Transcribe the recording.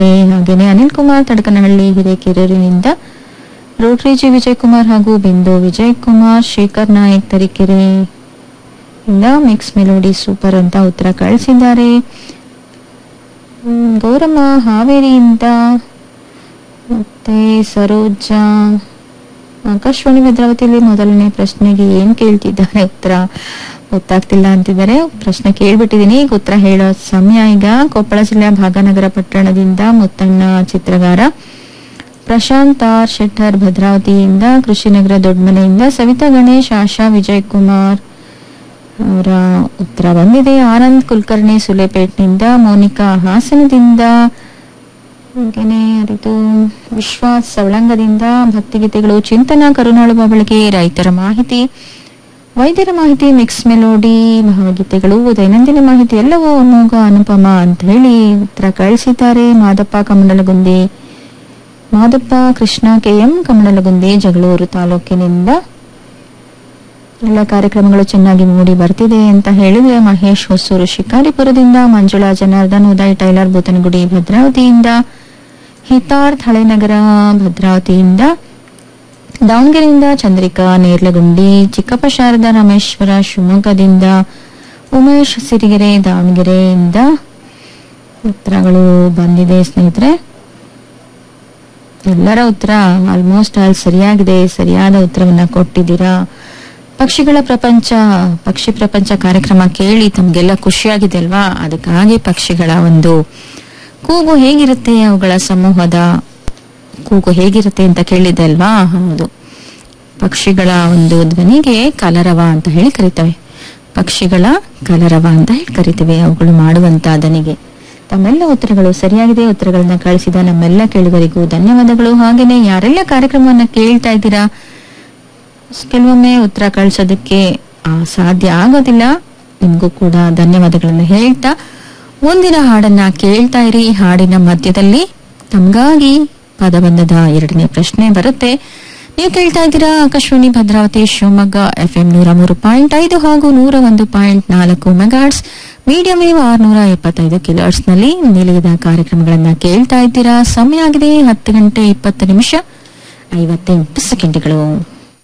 ಹಾಗೇನೆ ಅನಿಲ್ ಕುಮಾರ್ ತಡಕನಹಳ್ಳಿ ಹಿರೇಕೆರೂರಿನಿಂದ Rotary G Vijay Kumar ಹಾಗೂ ಬಿಂದು ವಿಜಯ್ ಕುಮಾರ್ ಶೇಖರ್ ನಾಯಕ್ ತರೀಕೆರೆ ಇಂದ ಮಿಕ್ಸ್ ಮೆಲೋಡಿ ಸೂಪರ್ ಅಂತ ಉತ್ತರ ಕಳಿಸಿದ್ದಾರೆ ಹ್ಮ್, ಗೌರಮ್ಮ ಹಾವೇರಿಯಿಂದ ಮತ್ತೆ ಸರೋಜಾ ಆಕಾಶವಾಣಿ ಭದ್ರಾವತಿಯಲ್ಲಿ ಮೊದಲನೇ ಪ್ರಶ್ನೆಗೆ ಏನ್ ಕೇಳ್ತಿದ್ದಾರೆ ಉತ್ತರ ಗೊತ್ತಾಗ್ತಿಲ್ಲ ಅಂತಿದ್ದಾರೆ ಪ್ರಶ್ನೆ ಕೇಳ್ಬಿಟ್ಟಿದೀನಿ ಈಗ ಉತ್ತರ ಹೇಳೋ ಸಮಯ ಈಗ ಕೊಪ್ಪಳ ಜಿಲ್ಲೆಯ ಭಾಗನಗರ ಪಟ್ಟಣದಿಂದ ಮುತ್ತಣ್ಣ ಚಿತ್ರಗಾರ ಪ್ರಶಾಂತ್ ಆರ್ ಶೆಟ್ಟರ್ ಭದ್ರಾವತಿಯಿಂದ ಕೃಷಿನಗರ ದೊಡ್ಡಮನೆಯಿಂದ ಸವಿತಾ ಗಣೇಶ್ ಆಶಾ ವಿಜಯ್ ಕುಮಾರ್ ಅವರ ಉತ್ತರ ಬಂದಿದೆ ಆನಂದ್ ಕುಲಕರ್ಣಿ ಸುಲೇಪೇಟ್ನಿಂದ ಮೋನಿಕಾ ಹಾಸನದಿಂದ ಹಾಗೇನೆ ಅರಿತು ವಿಶ್ವಾಸ್ ಸವಳಂಗದಿಂದ ಭಕ್ತಿಗೀತೆಗಳು ಚಿಂತನ ಕರುನಾಳು ಬಬಳಿಗೆ ರೈತರ ಮಾಹಿತಿ ವೈದ್ಯರ ಮಾಹಿತಿ ಮಿಕ್ಸ್ ಮೆಲೋಡಿ ಭಾವಗೀತೆಗಳು ದೈನಂದಿನ ಮಾಹಿತಿ ಎಲ್ಲವೂ ಅಮೋಘ ಅನುಪಮ ಅಂತ ಹೇಳಿ ಉತ್ತರ ಕಳಿಸಿದ್ದಾರೆ ಮಾದಪ್ಪ ಕಮಂಡಲಗುಂದಿ ಮಾದಪ್ಪ ಕೃಷ್ಣ ಕೆಎಂ ಕಮಂಡಲಗುಂದಿ ಜಗಳೂರು ತಾಲೂಕಿನಿಂದ ಎಲ್ಲ ಕಾರ್ಯಕ್ರಮಗಳು ಚೆನ್ನಾಗಿ ಮೂಡಿ ಬರ್ತಿದೆ ಅಂತ ಹೇಳಿದ್ರೆ ಮಹೇಶ್ ಹೊಸೂರು ಶಿಕಾರಿಪುರದಿಂದ ಮಂಜುಳಾ ಜನಾರ್ದನ್ ಉದಯ್ ಟೈಲರ್ ಬೂತನಗುಡಿ ಭದ್ರಾವತಿಯಿಂದ ಹಿತಾರ್ಥ್ ಹಳೆನಗರ ಭದ್ರಾವತಿಯಿಂದ ದಾವಣಗೆರೆಯಿಂದ ಚಂದ್ರಿಕಾ ನೇರ್ಲಗುಂಡಿ ಚಿಕ್ಕಪ್ಪ ಶಾರದಾ ರಾಮೇಶ್ವರ ಶಿವಮೊಗ್ಗದಿಂದ ಉಮೇಶ್ ಸಿರಿಗೆರೆ ದಾವಣಗೆರೆಯಿಂದ ಉತ್ತರಗಳು ಬಂದಿದೆ ಸ್ನೇಹಿತರೆ ಎಲ್ಲರ ಉತ್ತರ ಆಲ್ಮೋಸ್ಟ್ ಆಲ್ ಸರಿಯಾಗಿದೆ ಸರಿಯಾದ ಉತ್ತರವನ್ನ ಕೊಟ್ಟಿದ್ದೀರಾ ಪಕ್ಷಿಗಳ ಪ್ರಪಂಚ ಪಕ್ಷಿ ಪ್ರಪಂಚ ಕಾರ್ಯಕ್ರಮ ಕೇಳಿ ತಮ್ಗೆಲ್ಲ ಖುಷಿಯಾಗಿದೆ ಅಲ್ವಾ ಅದಕ್ಕಾಗಿ ಪಕ್ಷಿಗಳ ಒಂದು ಕೂಗು ಹೇಗಿರುತ್ತೆ ಅವುಗಳ ಸಮೂಹದ ಕೂಗು ಹೇಗಿರುತ್ತೆ ಅಂತ ಕೇಳಿದೆ ಅಲ್ವಾ ಹೌದು ಪಕ್ಷಿಗಳ ಒಂದು ಧ್ವನಿಗೆ ಕಲರವ ಅಂತ ಹೇಳಿ ಕರಿತವೆ ಪಕ್ಷಿಗಳ ಕಲರವ ಅಂತ ಹೇಳಿ ಕರಿತೇವೆ ಅವುಗಳು ಮಾಡುವಂತ ದನಿಗೆ ತಮ್ಮೆಲ್ಲ ಉತ್ತರಗಳು ಸರಿಯಾಗಿದೆ ಉತ್ತರಗಳನ್ನ ಕಳಿಸಿದ ನಮ್ಮೆಲ್ಲ ಕೇಳುಗರಿಗೂ ಧನ್ಯವಾದಗಳು ಹಾಗೇನೆ ಯಾರೆಲ್ಲ ಕಾರ್ಯಕ್ರಮವನ್ನ ಕೇಳ್ತಾ ಇದ್ದೀರಾ ಕೆಲವೊಮ್ಮೆ ಉತ್ತರ ಕಳಿಸೋದಕ್ಕೆ ಆ, ಸಾಧ್ಯ ಆಗೋದಿಲ್ಲ ನಿಮಗೂ ಕೂಡ ಧನ್ಯವಾದಗಳನ್ನು ಹೇಳ್ತಾ ಮುಂದಿನ ಹಾಡನ್ನ ಕೇಳ್ತಾ ಇರಿ ಈ ಹಾಡಿನ ಮಧ್ಯದಲ್ಲಿ ತಮ್ಗಾಗಿ ಪದಬಂಧದ ಎರಡನೇ ಪ್ರಶ್ನೆ ಬರುತ್ತೆ ನೀವು ಕೇಳ್ತಾ ಇದ್ದೀರಾ ಆಕಾಶವಾಣಿ ಭದ್ರಾವತಿ ಶಿವಮೊಗ್ಗ ಎಫ್ ಎಂ ನೂರ ಮೂರು ಪಾಯಿಂಟ್ ಐದು ಹಾಗೂ ನೂರ ಒಂದು ಪಾಯಿಂಟ್ ನಾಲ್ಕು ಮೆಗಾಟ್ಸ್ ಮೀಡಿಯಂ ವೇವ್ ಆರ್ನೂರ ಎಪ್ಪತ್ತೈದು ಕಿಲೋಟ್ಸ್ ನಲ್ಲಿ ನಿಲಯದ ಕಾರ್ಯಕ್ರಮಗಳನ್ನ ಕೇಳ್ತಾ ಇದ್ದೀರಾ ಸಮಯ ಆಗಿದೆ ಹತ್ತು ಗಂಟೆ ಇಪ್ಪತ್ತು ನಿಮಿಷ ಐವತ್ತೆಂಟು ಸೆಕೆಂಡ್ಗಳು